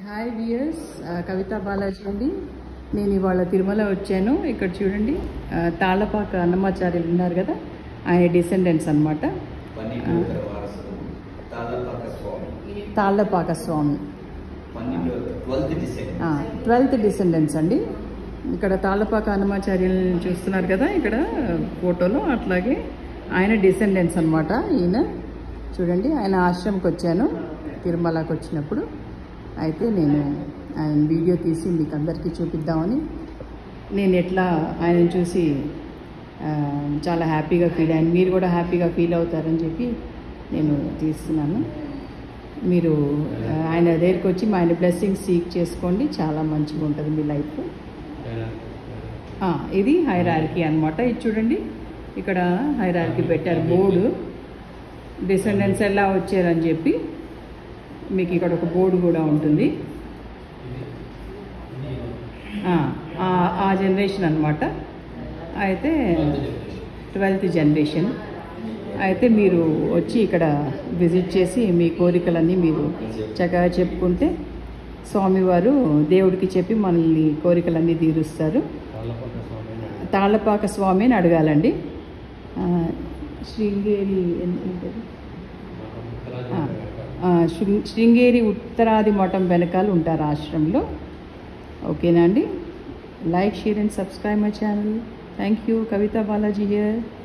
Hi viewers కవిత బాలాజీ అండి నేను ఇవాళ తిరుమల వచ్చాను ఇక్కడ చూడండి ఆ, తాళ్ళపాక అన్నమాచార్యులు ఉన్నారు కదా ఆయన డిసెండెంట్స్ అనమాట పన్నెండు వారసులు తాళ్ళపాక స్వామి తాళ్ళపాక స్వామి పన్నెండు ట్వెల్త్ డిసెంబర్ ట్వెల్త్ డిసెండెంట్స్ అండి ఇక్కడ తాళ్ళపాక హనుమాచార్యులను చూస్తున్నారు కదా ఇక్కడ ఫోటోలో అట్లాగే ఆయన డిసెండెంట్స్ అన్నమాట ఈయన చూడండి ఆయన ఆశ్రమంకి వచ్చాను తిరుమలకి వచ్చినప్పుడు అయితే నేను ఆయన వీడియో తీసి మీకు అందరికీ చూపిద్దామని నేను ఎట్లా ఆయన చూసి ఆ, చాలా హ్యాపీగా ఫీల్ అయ్యాను మీరు కూడా హ్యాపీగా ఫీల్ అవుతారని చెప్పి నేను తీస్తున్నాను మీరు ఆ, ఆయన దగ్గరికి వచ్చి మా ఆయన బ్లెస్సింగ్ సీక్ చేసుకోండి చాలా మంచిగా ఉంటుంది మీ లైఫ్ ఆ, ఇది హైరార్కీ అన్నమాట ఇది చూడండి ఇక్కడ హైరార్కీ పెట్టారు బోర్డు డిసెండెంట్స్ ఎలా వచ్చారని చెప్పి మీకు ఇక్కడ ఒక బోర్డు కూడా ఉంటుంది ఆ, ఆ- ఆ జనరేషన్ అన్నమాట అయితే ట్వెల్త్ జనరేషన్ అయితే మీరు వచ్చి ఇక్కడ విజిట్ చేసి మీ కోరికలన్నీ మీరు చక్కగా చెప్పుకుంటే స్వామివారు దేవుడికి చెప్పి మనల్ని కోరికలన్నీ తీరుస్తారు తాళ్ళపాక స్వామి అని అడగాలండి ఆ, శృంగేరి ఎన్- ఏంటది? ఆ, ఆ, శృం- శృంగేరి ఉత్తరాది మఠం వెనకాల ఉంటారు ఆశ్రమంలో ఓకేనా అండి like share and subscribe my channel thank you Kavitha Balaji here